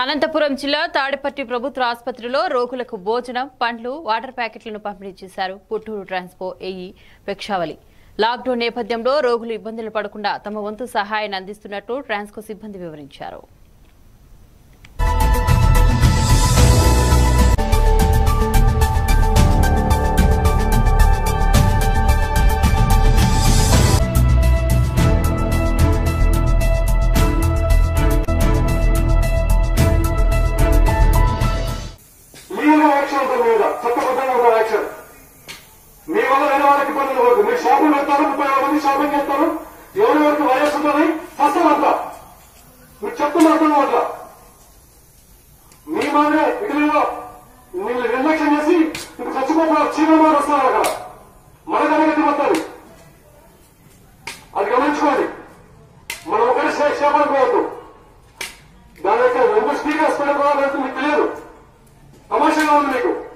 అనంతపురం జిల్లా తాడిపత్రి ప్రభుత్వ ఆసుపత్రిలో రోగులకు భోజనం పండ్లు వాటర్ ప్యాకెట్లను పంపిణీ చేశారు పుట్టూరు ట్రాన్స్పో ఏఈ పెక్షావలి లాక్డౌన్ నేపథ్యంలో రోగులు ఇబ్బందులు పడకుండా తమ వంతు సహాయాన్ని అందిస్తున్నట్టు ట్రాన్స్కో సిబ్బంది వివరించారు మీరు యాక్షన్ ఉంటుంది మీద చట్టబద్ధంగా ఒక యాక్షన్ మీ వల్ల వేరే వాళ్ళకి ఇబ్బందులు వద్దు మీరు షాపులు పెడతారు ముప్పై వేల మంది షాపింగ్ చేస్తారు ఎవరెవరికి వైరస్ ఉందని ఫస్ట్ అంతా మీరు చెప్తున్న అర్థం అట్లా మీ మాదిరే ఇటలీలో మీరు నిర్లక్ష్యం చేసి ఇప్పుడు చచ్చిపోతున్నారు చీమలు వస్తున్నారు అక్కడ మన దగ్గర వస్తుంది అది గమనించుకోండి మనం ఒకరి చేపలు పోవద్దు దాని యొక్క రెండు స్పీకర్స్ పెట్టుకోవాలంటే మీకు తెలియదు తమాషాగా ఉంది మీకు